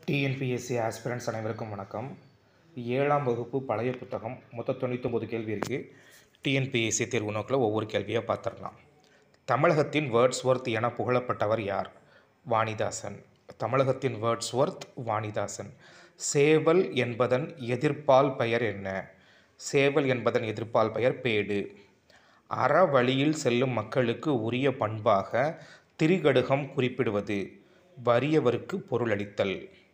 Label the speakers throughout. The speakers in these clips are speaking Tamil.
Speaker 1: டிஎன்பிஎஸ்சி ஆஸ்பிரண்ட்ஸ் அனைவருக்கும் வணக்கம் ஏழாம் வகுப்பு பழைய புத்தகம் மொத்தம் தொண்ணூத்தொம்பது கேள்வி இருக்குது டிஎன்பிஎஸ்சி தேர்வு நோக்கில் ஒவ்வொரு கேள்வியாக பார்த்துடலாம் தமிழகத்தின் வேர்ட்ஸ்வொர்த் என புகழப்பட்டவர் யார் வாணிதாசன் தமிழகத்தின் வேர்ட்ஸ்வொர்த் வாணிதாசன் சேவல் என்பதன் எதிர்ப்பால் பெயர் என்ன சேவல் என்பதன் எதிர்ப்பால் பெயர் பேடு அறவழியில் செல்லும் மக்களுக்கு உரிய பண்பாக திரிகடுகம் குறிப்பிடுவது வறியவருக்கு பொருளளித்தல்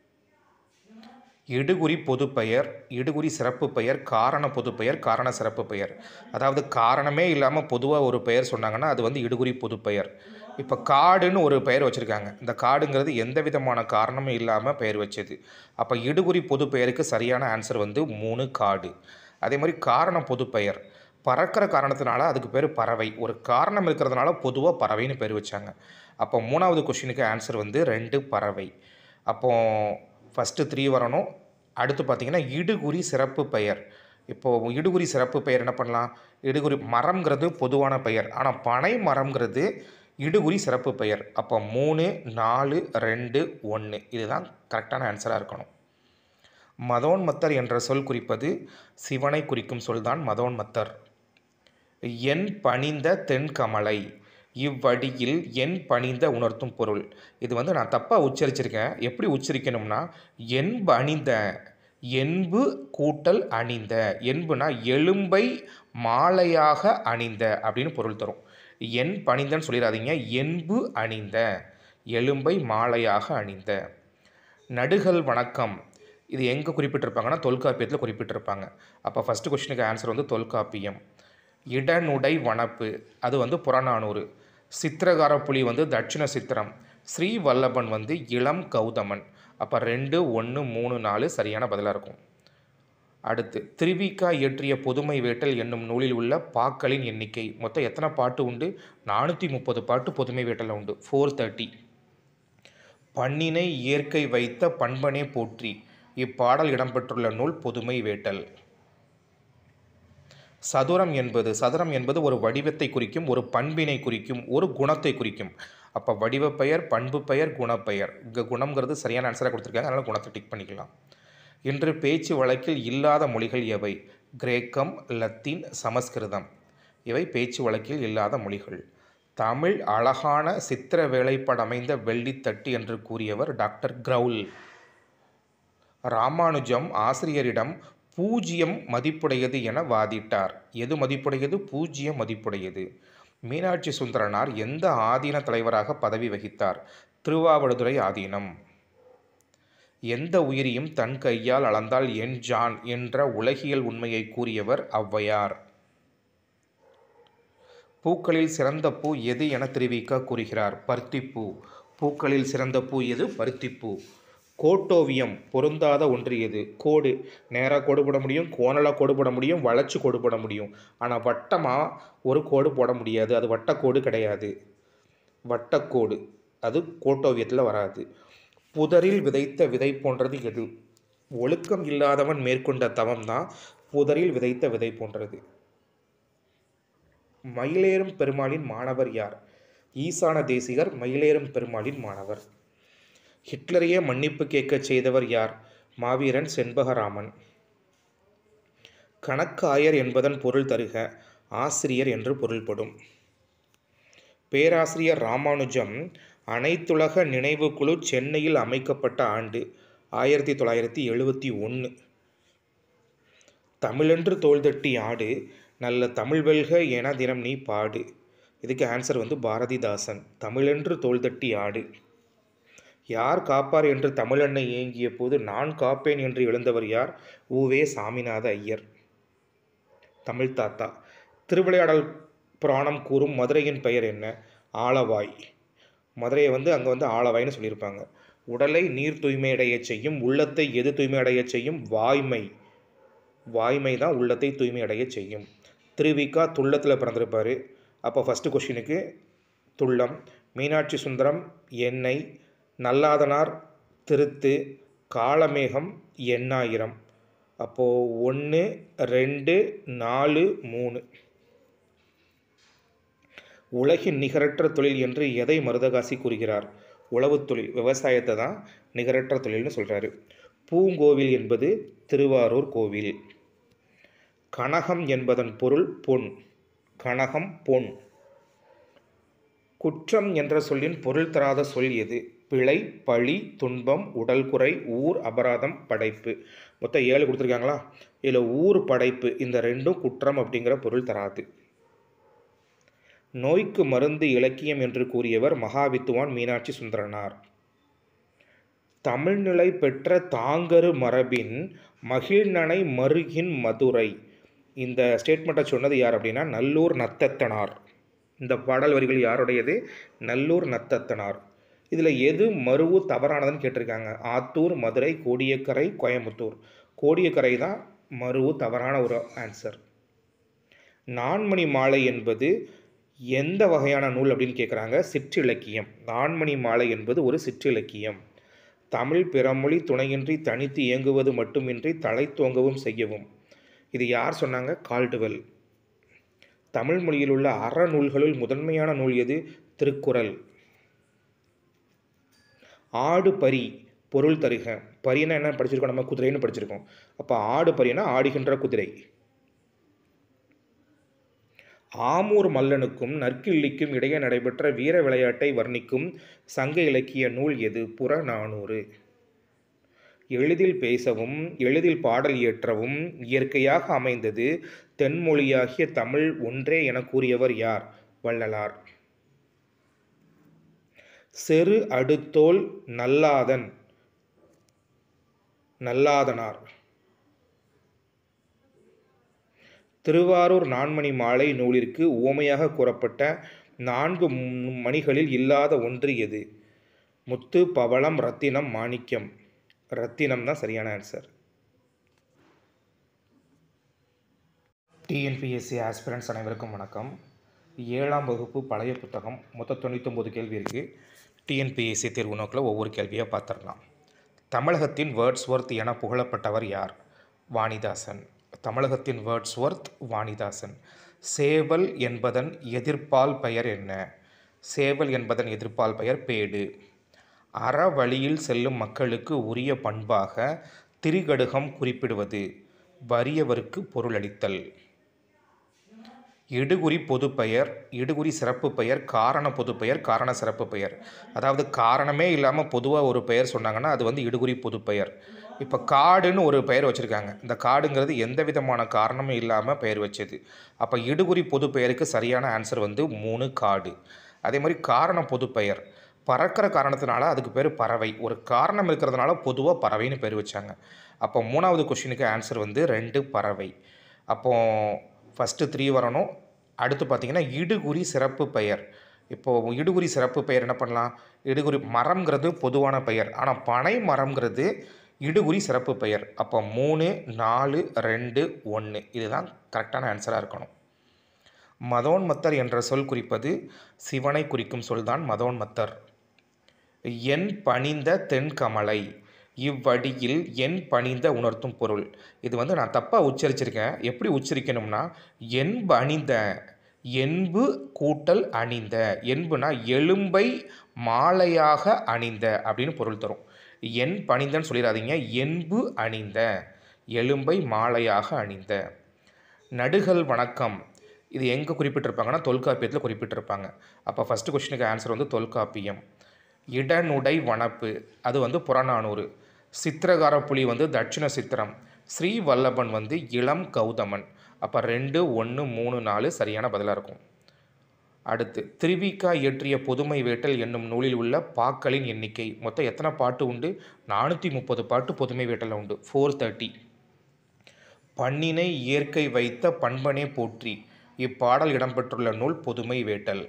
Speaker 1: இடுகுறி பொதுப்பெயர் இடுகுறி சிறப்பு பெயர் காரண பொதுப்பெயர் காரண சிறப்பு பெயர் அதாவது காரணமே இல்லாமல் பொதுவாக ஒரு பெயர் சொன்னாங்கன்னா அது வந்து இடுகுறி பொதுப்பெயர் இப்போ காடுன்னு ஒரு பெயர் வச்சுருக்காங்க இந்த காடுங்கிறது எந்த விதமான காரணமும் இல்லாமல் பெயர் வச்சது அப்போ இடுகுறி பொதுப்பெயருக்கு சரியான ஆன்சர் வந்து மூணு காடு அதே மாதிரி காரண பொதுப்பெயர் பறக்கிற காரணத்தினால அதுக்கு பேர் பறவை ஒரு காரணம் இருக்கிறதுனால பொதுவாக பறவைன்னு பேர் வச்சாங்க அப்போ மூணாவது கொஷினுக்கு ஆன்சர் வந்து ரெண்டு பறவை அப்போ ஃபஸ்ட்டு த்ரீ வரணும் அடுத்து பார்த்தீங்கன்னா இடுகுறி சிறப்பு பெயர் இப்போது இடுகுறி சிறப்பு பெயர் என்ன பண்ணலாம் இடுகுறி மரம்ங்கிறது பொதுவான பெயர் ஆனால் பனை மரம்ங்கிறது இடுகுறி சிறப்பு பெயர் அப்போ மூணு நாலு ரெண்டு ஒன்று இதுதான் கரெக்டான ஆன்சராக இருக்கணும் மதோன்மத்தர் என்ற சொல் குறிப்பது சிவனை குறிக்கும் சொல்தான் மதோன்மத்தர் என் பணிந்த தென்கமலை இவ்வடியில் என் பணிந்த உணர்த்தும் பொருள் இது வந்து நான் தப்பாக உச்சரிச்சிருக்கேன் எப்படி உச்சரிக்கணும்னா என் பணிந்த என்பு கூட்டல் அணிந்த என்புனா எலும்பை மாலையாக அணிந்த அப்படின்னு பொருள் தரும் என் பணிந்தன்னு சொல்லிடாதீங்க என்பு அணிந்த எலும்பை மாலையாக அணிந்த நடுகள் வணக்கம் இது எங்கே குறிப்பிட்டிருப்பாங்கன்னா தொல்காப்பியத்தில் குறிப்பிட்டிருப்பாங்க அப்போ ஃபஸ்ட்டு கொஸ்டினுக்கு ஆன்சர் வந்து தொல்காப்பியம் இடனுடை வனப்பு அது வந்து புறநானூறு சித்திரகார புலி வந்து தட்சிண சித்திரம் ஸ்ரீ வல்லபன் வந்து இளம் கௌதமன் அப்போ ரெண்டு ஒன்று மூணு நாலு சரியான பதிலாக இருக்கும் அடுத்து திருவிக்கா இயற்றிய புதுமை வேட்டல் என்னும் நூலில் உள்ள பாக்களின் எண்ணிக்கை மொத்தம் எத்தனை பாட்டு உண்டு நானூற்றி முப்பது பாட்டு புதுமை வேட்டலில் உண்டு ஃபோர் தேர்ட்டி பண்ணினை இயற்கை வைத்த பண்பனே போற்றி இப்பாடல் இடம்பெற்றுள்ள நூல் புதுமை வேட்டல் சதுரம் என்பது சதுரம் என்பது ஒரு வடிவத்தை குறிக்கும் ஒரு பண்பினை குறிக்கும் ஒரு குணத்தை குறிக்கும் அப்போ வடிவ பெயர் பண்பு பெயர் குணப்பெயர் இங்கே குணம்ங்கிறது சரியான ஆன்சராக கொடுத்துருக்காங்க அதனால் குணத்தை டிக் பண்ணிக்கலாம் இன்று பேச்சு வழக்கில் இல்லாத மொழிகள் எவை கிரேக்கம் லத்தீன் சமஸ்கிருதம் இவை பேச்சு வழக்கில் இல்லாத மொழிகள் தமிழ் அழகான சித்திர வேலைப்படமைந்த வெள்ளித்தட்டு என்று கூறியவர் டாக்டர் கிரவுல் ராமானுஜம் ஆசிரியரிடம் பூஜ்ஜியம் மதிப்புடையது என வாதிட்டார் எது மதிப்புடையது பூஜ்ஜியம் மதிப்புடையது மீனாட்சி சுந்தரனார் எந்த ஆதீன தலைவராக பதவி வகித்தார் திருவாவடுதுறை ஆதீனம் எந்த உயிரியும் தன் கையால் அளந்தால் என் ஜான் என்ற உலகியல் உண்மையை கூறியவர் ஔவையார் பூக்களில் சிறந்த பூ எது என தெரிவிக்க கூறுகிறார் பருத்திப்பூ பூக்களில் சிறந்த பூ எது பருத்திப்பூ கோட்டோவியம் பொருந்தாத ஒன்று எது கோடு நேராக கோடு போட முடியும் கோணலாக கோடு போட முடியும் வளைச்சு கோடு போட முடியும் ஆனால் வட்டமாக ஒரு கோடு போட முடியாது அது வட்டக்கோடு கிடையாது வட்டக்கோடு அது கோட்டோவியத்தில் வராது புதரில் விதைத்த விதை போன்றது எது ஒழுக்கம் இல்லாதவன் மேற்கொண்ட தவம் தான் புதரில் விதைத்த விதை போன்றது மயிலேறும் பெருமாளின் மாணவர் யார் ஈசான தேசிகர் மயிலேறும் பெருமாளின் மாணவர் ஹிட்லரையே மன்னிப்பு கேட்க செய்தவர் யார் மாவீரன் செண்பகராமன் கணக்காயர் என்பதன் பொருள் தருக ஆசிரியர் என்று பொருள்படும் பேராசிரியர் ராமானுஜம் அனைத்துலக நினைவுக்குழு சென்னையில் அமைக்கப்பட்ட ஆண்டு ஆயிரத்தி தொள்ளாயிரத்தி எழுபத்தி ஒன்று தமிழென்று தோள்தட்டி ஆடு நல்ல தமிழ் வெல்க என தினம் நீ பாடு இதுக்கு ஆன்சர் வந்து பாரதிதாசன் தமிழென்று தோள்தட்டி ஆடு யார் காப்பார் என்று தமிழெண்ணை ஏங்கிய போது நான் காப்பேன் என்று எழுந்தவர் யார் ஊவே சாமிநாத ஐயர் தமிழ் தாத்தா திருவிளையாடல் புராணம் கூறும் மதுரையின் பெயர் என்ன ஆலவாய் மதுரையை வந்து அங்கே வந்து ஆலவாய்னு சொல்லியிருப்பாங்க உடலை நீர் தூய்மையடைய செய்யும் உள்ளத்தை எது தூய்மையடைய செய்யும் வாய்மை வாய்மை தான் உள்ளத்தை தூய்மையடைய செய்யும் திருவிக்கா துள்ளத்தில் பிறந்திருப்பார் அப்போ ஃபஸ்ட்டு கொஷினுக்கு துள்ளம் மீனாட்சி சுந்தரம் எண்ணெய் நல்லாதனார் திருத்து காலமேகம் எண்ணாயிரம் அப்போது ஒன்று ரெண்டு நாலு மூணு உலகின் நிகரற்ற தொழில் என்று எதை மருதகாசி கூறுகிறார் உழவுத் தொழில் விவசாயத்தை தான் நிகரற்ற தொழில்னு சொல்கிறாரு பூங்கோவில் என்பது திருவாரூர் கோவில் கனகம் என்பதன் பொருள் பொன் கனகம் பொன் குற்றம் என்ற சொல்லின் பொருள் தராத சொல் எது பிழை பழி துன்பம் உடல் குறை ஊர் அபராதம் படைப்பு மொத்தம் ஏழு கொடுத்துருக்காங்களா இதில் ஊர் படைப்பு இந்த ரெண்டும் குற்றம் அப்படிங்கிற பொருள் தராது நோய்க்கு மருந்து இலக்கியம் என்று கூறியவர் மகாவித்துவான் மீனாட்சி சுந்தரனார் தமிழ்நிலை பெற்ற தாங்கரு மரபின் மகிழ்நனை மருகின் மதுரை இந்த ஸ்டேட்மெண்ட்டை சொன்னது யார் அப்படின்னா நல்லூர் நத்தத்தனார் இந்த பாடல் வரிகள் யாருடையது நல்லூர் நத்தத்தனார் இதில் எது மருவு தவறானதுன்னு கேட்டிருக்காங்க ஆத்தூர் மதுரை கோடியக்கரை கோயம்புத்தூர் கோடியக்கரை தான் மருவு தவறான ஒரு ஆன்சர் நான்மணி மாலை என்பது எந்த வகையான நூல் அப்படின்னு கேட்குறாங்க சிற்றிலக்கியம் நான்மணி மாலை என்பது ஒரு சிற்றிலக்கியம் தமிழ் பிறமொழி துணையின்றி தனித்து இயங்குவது மட்டுமின்றி தலை தோங்கவும் செய்யவும் இது யார் சொன்னாங்க கால்டுவெல் தமிழ் மொழியில் உள்ள அறநூல்களுள் முதன்மையான நூல் எது திருக்குறள் ஆடு பரி பொருள் தருக பரினா என்ன படிச்சிருக்கோம் நம்ம குதிரைன்னு படிச்சிருக்கோம் அப்போ ஆடு பரினா ஆடுகின்ற குதிரை ஆமூர் மல்லனுக்கும் நற்கிள்ளிக்கும் இடையே நடைபெற்ற வீர விளையாட்டை வர்ணிக்கும் சங்க இலக்கிய நூல் எது புறநானூறு எளிதில் பேசவும் எளிதில் பாடல் இயற்றவும் இயற்கையாக அமைந்தது தென்மொழியாகிய தமிழ் ஒன்றே என கூறியவர் யார் வள்ளலார் செரு அடுத்தோல் நல்லாதன் நல்லாதனார் திருவாரூர் நான்மணி மாலை நூலிற்கு உவமையாக கூறப்பட்ட நான்கு ம- மணிகளில் இல்லாத ஒன்று எது முத்து பவளம் ரத்தினம் மாணிக்கம் ரத்தினம் தான் சரியான ஆன்சர் டிஎன்பிஎஸ்சி ஆஸ்பிரண்ட்ஸ் அனைவருக்கும் வணக்கம் ஏழாம் வகுப்பு பழைய புத்தகம் மொத்தம் தொண்ணூத்தொம்பது கேள்வி இருக்குது டிஎன்பிஎஸ்சி தேர்வு நோக்கில் ஒவ்வொரு கேள்வியாக பார்த்துடலாம் தமிழகத்தின் வேர்ட்ஸ்வொர்த் என புகழப்பட்டவர் யார் வாணிதாசன் தமிழகத்தின் வேர்ட்ஸ்வொர்த் வாணிதாசன் சேவல் என்பதன் எதிர்ப்பால் பெயர் என்ன சேவல் என்பதன் எதிர்ப்பால் பெயர் பேடு அறவழியில் செல்லும் மக்களுக்கு உரிய பண்பாக திரிகடுகம் குறிப்பிடுவது வறியவருக்கு பொருளளித்தல் இடுகுறி பொதுப்பெயர் இடுகுறி சிறப்பு பெயர் காரண பொதுப்பெயர் காரண சிறப்பு பெயர் அதாவது காரணமே இல்லாமல் பொதுவாக ஒரு பெயர் சொன்னாங்கன்னா அது வந்து இடுகுறி பொதுப்பெயர் இப்போ காடுன்னு ஒரு பெயர் வச்சுருக்காங்க இந்த காடுங்கிறது எந்த விதமான காரணமும் இல்லாமல் பெயர் வச்சது அப்போ இடுகுறி பொதுப்பெயருக்கு சரியான ஆன்சர் வந்து மூணு காடு அதே மாதிரி காரண பொதுப்பெயர் பறக்கிற காரணத்தினால அதுக்கு பேர் பறவை ஒரு காரணம் இருக்கிறதுனால பொதுவாக பறவைன்னு பேர் வச்சாங்க அப்போ மூணாவது கொஷினுக்கு ஆன்சர் வந்து ரெண்டு பறவை அப்போ ஃபஸ்ட்டு த்ரீ வரணும் அடுத்து பார்த்தீங்கன்னா இடுகுறி சிறப்பு பெயர் இப்போது இடுகுறி சிறப்பு பெயர் என்ன பண்ணலாம் இடுகுறி மரம்ங்கிறது பொதுவான பெயர் ஆனால் பனை மரம்ங்கிறது இடுகுறி சிறப்பு பெயர் அப்போ மூணு நாலு ரெண்டு ஒன்று இதுதான் கரெக்டான ஆன்சராக இருக்கணும் மதோன்மத்தர் என்ற சொல் குறிப்பது சிவனை குறிக்கும் சொல்தான் மதோன்மத்தர் என் பணிந்த தென்கமலை இவ்வடியில் என் பணிந்த உணர்த்தும் பொருள் இது வந்து நான் தப்பாக உச்சரிச்சிருக்கேன் எப்படி உச்சரிக்கணும்னா என் பணிந்த என்பு கூட்டல் அணிந்த என்புனா எலும்பை மாலையாக அணிந்த அப்படின்னு பொருள் தரும் என் பணிந்தன்னு சொல்லிடாதீங்க என்பு அணிந்த எலும்பை மாலையாக அணிந்த நடுகள் வணக்கம் இது எங்கே குறிப்பிட்டிருப்பாங்கன்னா தொல்காப்பியத்தில் குறிப்பிட்டிருப்பாங்க அப்போ ஃபஸ்ட்டு கொஸ்டினுக்கு ஆன்சர் வந்து தொல்காப்பியம் இடனுடை வனப்பு அது வந்து புறநானூறு சித்திரகார புலி வந்து தட்சிண சித்திரம் ஸ்ரீ வல்லபன் வந்து இளம் கௌதமன் அப்போ ரெண்டு ஒன்று மூணு நாலு சரியான பதிலாக இருக்கும் அடுத்து திருவிக்கா இயற்றிய புதுமை வேட்டல் என்னும் நூலில் உள்ள பாக்களின் எண்ணிக்கை மொத்தம் எத்தனை பாட்டு உண்டு நானூற்றி முப்பது பாட்டு புதுமை வேட்டலில் உண்டு ஃபோர் தேர்ட்டி பண்ணினை இயற்கை வைத்த பண்பனே போற்றி இப்பாடல் இடம்பெற்றுள்ள நூல் புதுமை வேட்டல்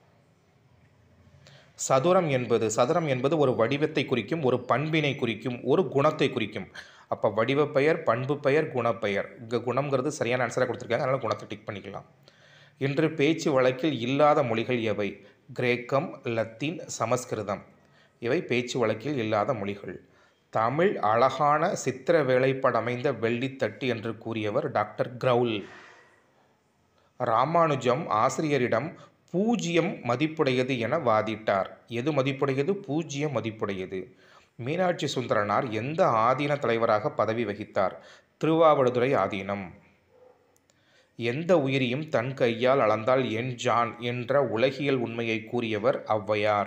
Speaker 1: சதுரம் என்பது சதுரம் என்பது ஒரு வடிவத்தை குறிக்கும் ஒரு பண்பினை குறிக்கும் ஒரு குணத்தை குறிக்கும் அப்போ வடிவப் பெயர் பண்பு பெயர் குணப்பெயர் இங்கே குணம்ங்கிறது சரியான ஆன்சராக கொடுத்துருக்காங்க அதனால் குணத்தை டிக் பண்ணிக்கலாம் இன்று பேச்சு வழக்கில் இல்லாத மொழிகள் எவை கிரேக்கம் லத்தீன் சமஸ்கிருதம் இவை பேச்சு வழக்கில் இல்லாத மொழிகள் தமிழ் அழகான சித்திர வேலைப்படமைந்த வெள்ளித்தட்டு என்று கூறியவர் டாக்டர் கிரவுல் ராமானுஜம் ஆசிரியரிடம் பூஜ்ஜியம் மதிப்புடையது என வாதிட்டார் எது மதிப்புடையது பூஜ்ஜியம் மதிப்புடையது மீனாட்சி சுந்தரனார் எந்த ஆதீன தலைவராக பதவி வகித்தார் திருவாவடுதுறை ஆதீனம் எந்த உயிரியும் தன் கையால் அளந்தால் என் ஜான் என்ற உலகியல் உண்மையை கூறியவர் ஔவையார்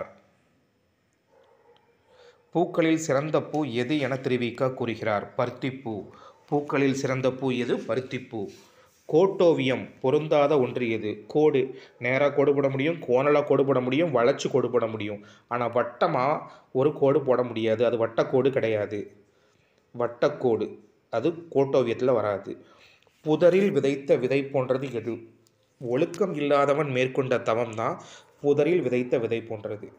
Speaker 1: பூக்களில் சிறந்த பூ எது என தெரிவிக்க கூறுகிறார் பருத்திப்பூ பூக்களில் சிறந்த பூ எது பருத்திப்பூ கோட்டோவியம் பொருந்தாத ஒன்று எது கோடு நேராக கோடு போட முடியும் கோணலாக கோடு போட முடியும் வளைச்சு கோடு போட முடியும் ஆனால் வட்டமாக ஒரு கோடு போட முடியாது அது வட்டக்கோடு கிடையாது வட்டக்கோடு அது கோட்டோவியத்தில் வராது புதரில் விதைத்த விதை போன்றது எது ஒழுக்கம் இல்லாதவன் மேற்கொண்ட தவம் தான் புதரில் விதைத்த விதை போன்றது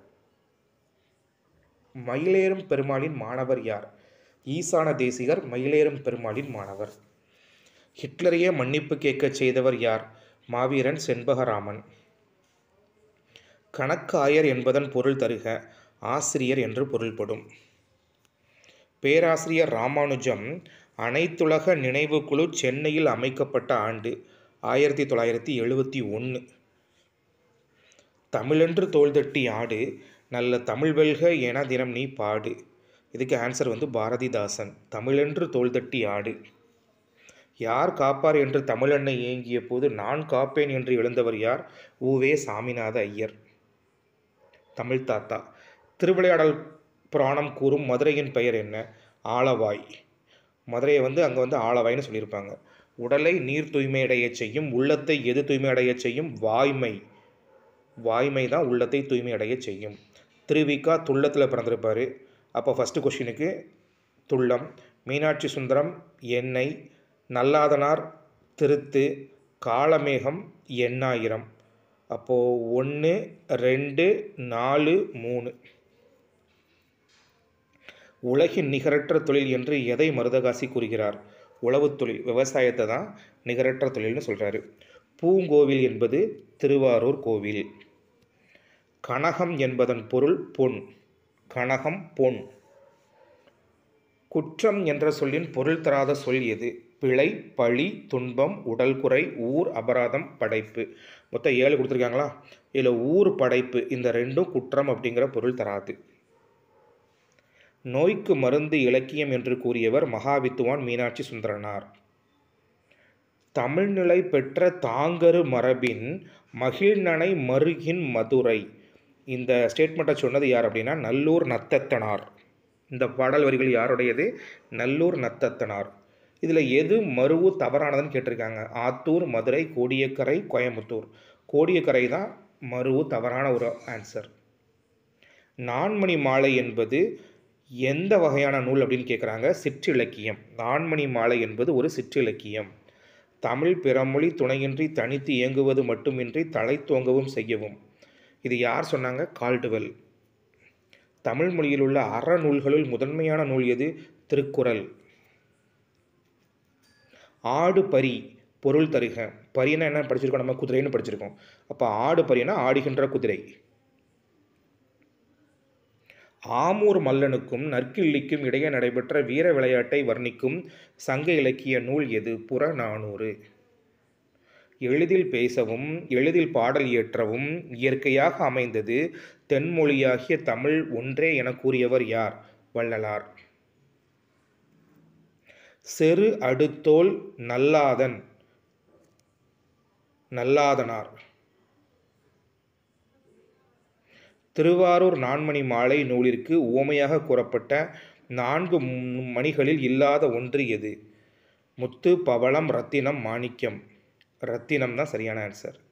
Speaker 1: மயிலேறும் பெருமாளின் மாணவர் யார் ஈசான தேசிகர் மயிலேறும் பெருமாளின் மாணவர் ஹிட்லரையே மன்னிப்பு கேட்கச் செய்தவர் யார் மாவீரன் செண்பகராமன் கணக்கு ஆயர் என்பதன் பொருள் தருக ஆசிரியர் என்று பொருள்படும் பேராசிரியர் ராமானுஜம் அனைத்துலக நினைவுக்குழு சென்னையில் அமைக்கப்பட்ட ஆண்டு ஆயிரத்தி தொள்ளாயிரத்தி எழுபத்தி ஒன்று தமிழென்று தோள் தட்டி ஆடு நல்ல தமிழ் வெல்க என தினம் நீ பாடு இதுக்கு ஆன்சர் வந்து பாரதிதாசன் தமிழென்று தோள் தட்டி ஆடு யார் காப்பார் என்று தமிழன்னை ஏங்கிய போது நான் காப்பேன் என்று எழுந்தவர் யார் ஊவே சாமிநாத ஐயர் தமிழ் தாத்தா திருவிளையாடல் புராணம் கூறும் மதுரையின் பெயர் என்ன ஆலவாய் மதுரையை வந்து அங்கே வந்து ஆலவாய்னு சொல்லியிருப்பாங்க உடலை நீர் தூய்மையடையச் செய்யும் உள்ளத்தை எது தூய்மையடையச் செய்யும் வாய்மை வாய்மை தான் உள்ளத்தை தூய்மையடையச் செய்யும் திருவிக்கா துள்ளத்தில் பிறந்திருப்பார் அப்போ ஃபஸ்ட்டு கொஷினுக்கு துள்ளம் மீனாட்சி சுந்தரம் எண்ணெய் நல்லாதனார் திருத்து காளமேகம் எண்ணாயிரம் அப்போது ஒன்று ரெண்டு நாலு மூணு உலகின் நிகரற்ற தொழில் என்று எதை மருதகாசி கூறுகிறார் உழவுத் தொழில் விவசாயத்தை தான் நிகரற்ற தொழில்னு சொல்கிறாரு பூங்கோவில் என்பது திருவாரூர் கோவில் கனகம் என்பதன் பொருள் பொன் கனகம் பொன் குற்றம் என்ற சொல்லின் பொருள் தராத சொல் எது பிழை பழி துன்பம் உடல் குறை ஊர் அபராதம் படைப்பு மொத்தம் ஏழு கொடுத்துருக்காங்களா இதில் ஊர் படைப்பு இந்த ரெண்டும் குற்றம் அப்படிங்கிற பொருள் தராது நோய்க்கு மருந்து இலக்கியம் என்று கூறியவர் மகாவித்துவான் மீனாட்சி சுந்தரனார் தமிழ்நிலை பெற்ற தாங்கரு மரபின் மகிழ்நனை மருகின் மதுரை இந்த ஸ்டேட்மெண்ட்டை சொன்னது யார் அப்படின்னா நல்லூர் நத்தத்தனார் இந்த பாடல் வரிகள் யாருடையது நல்லூர் நத்தத்தனார் இதில் எது மருவு தவறானதுன்னு கேட்டிருக்காங்க ஆத்தூர் மதுரை கோடியக்கரை கோயம்புத்தூர் கோடியக்கரை தான் மருவு தவறான ஒரு ஆன்சர் நான்மணி மாலை என்பது எந்த வகையான நூல் அப்படின்னு கேட்குறாங்க சிற்றிலக்கியம் நான்மணி மாலை என்பது ஒரு சிற்றிலக்கியம் தமிழ் பிறமொழி துணையின்றி தனித்து இயங்குவது மட்டுமின்றி தலை தோங்கவும் செய்யவும் இது யார் சொன்னாங்க கால்டுவெல் தமிழ் மொழியில் உள்ள அறநூல்களுள் முதன்மையான நூல் எது திருக்குறள் ஆடு பரி பொருள் தருக பரினா என்ன படிச்சிருக்கோம் நம்ம குதிரைன்னு படிச்சிருக்கோம் அப்போ ஆடு பரினா ஆடுகின்ற குதிரை ஆமூர் மல்லனுக்கும் நற்கிள்ளிக்கும் இடையே நடைபெற்ற வீர விளையாட்டை வர்ணிக்கும் சங்க இலக்கிய நூல் எது புறநானூறு எளிதில் பேசவும் எளிதில் பாடல் இயற்றவும் இயற்கையாக அமைந்தது தென்மொழியாகிய தமிழ் ஒன்றே என கூறியவர் யார் வள்ளலார் செரு அடுத்தோல் நல்லாதன் நல்லாதனார் திருவாரூர் நான்மணி மாலை நூலிற்கு உவமையாக கூறப்பட்ட நான்கு ம்- மணிகளில் இல்லாத ஒன்று எது முத்து பவளம் ரத்தினம் மாணிக்கம் ரத்தினம் தான் சரியான ஆன்சர்